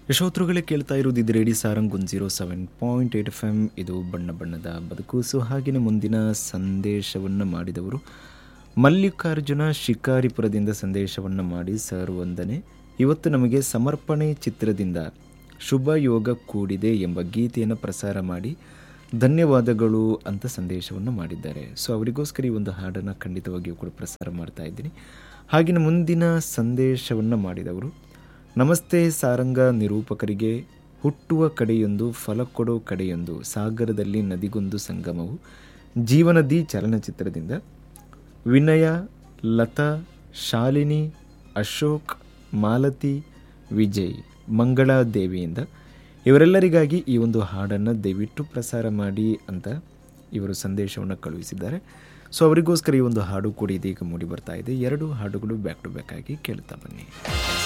ಯಶೋತ್ರುಗಳೇ ಕೇಳ್ತಾ ಇರೋದು ಇದು ರೇಡಿ ಸಾರಂಗ್ ಒಂದು zero seven point eight F M ಇದು ಬಣ್ಣ ಬಣ್ಣದ ಬದುಕು ಸೊ ಹಾಗೆಯೇ ಮುಂದಿನ ಸಂದೇಶವನ್ನು ಮಾಡಿದವರು ಮಲ್ಲಿಕಾರ್ಜುನ ಶಿಕಾರಿಪುರದಿಂದ ಸಂದೇಶವನ್ನು ಮಾಡಿ ಸರ್ ವಂದನೆ ಇವತ್ತು ನಮಗೆ ಸಮರ್ಪಣೆ ಚಿತ್ರದಿಂದ ಶುಭ ಯೋಗ ಕೂಡಿದೆ ಎಂಬ ಗೀತೆಯನ್ನು ಪ್ರಸಾರ ಮಾಡಿ ಧನ್ಯವಾದಗಳು ಅಂತ ಸಂದೇಶವನ್ನು ಮಾಡಿದ್ದಾರೆ ಸೊ ಅವರಿಗೋಸ್ಕರ ಈ ಒಂದು ಹಾಡನ್ನು ಖಂಡಿತವಾಗಿಯೂ ಕೂಡ ಪ್ರಸಾರ ಮಾಡ್ತಾ ಇದ್ದೀನಿ ಹಾಗೆಯೇ ಮುಂದಿನ ಸಂದೇಶವನ್ನು ಮಾಡಿದವರು ನಮಸ್ತೆ ಸಾರಂಗ ನಿರೂಪಕರಿಗೆ ಹುಟ್ಟುವ ಕಡೆಯೊಂದು ಫಲ ಕೊಡೋ ಕಡೆಯೊಂದು ಸಾಗರದಲ್ಲಿ ನದಿಗೊಂದು ಸಂಗಮವು ಜೀವನದಿ ಚಲನಚಿತ್ರದಿಂದ ವಿನಯ ಲತಾ ಶಾಲಿನಿ ಅಶೋಕ್ ಮಾಲತಿ ವಿಜಯ್ ಮಂಗಳಾದೇವಿಯಿಂದ ಇವರೆಲ್ಲರಿಗಾಗಿ ಈ ಒಂದು ಹಾಡನ್ನು ದಯವಿಟ್ಟು ಪ್ರಸಾರ ಮಾಡಿ ಅಂತ ಇವರು ಸಂದೇಶವನ್ನು ಕಳುಹಿಸಿದ್ದಾರೆ ಸೊ ಅವರಿಗೋಸ್ಕರ ಈ ಒಂದು ಹಾಡು ಕೂಡ ಇದೀಗ ಮೂಡಿ ಬರ್ತಾ ಇದೆ ಎರಡು ಹಾಡುಗಳು ಬ್ಯಾಕ್ ಟು ಬ್ಯಾಕ್ ಆಗಿ ಕೇಳ್ತಾ ಬನ್ನಿ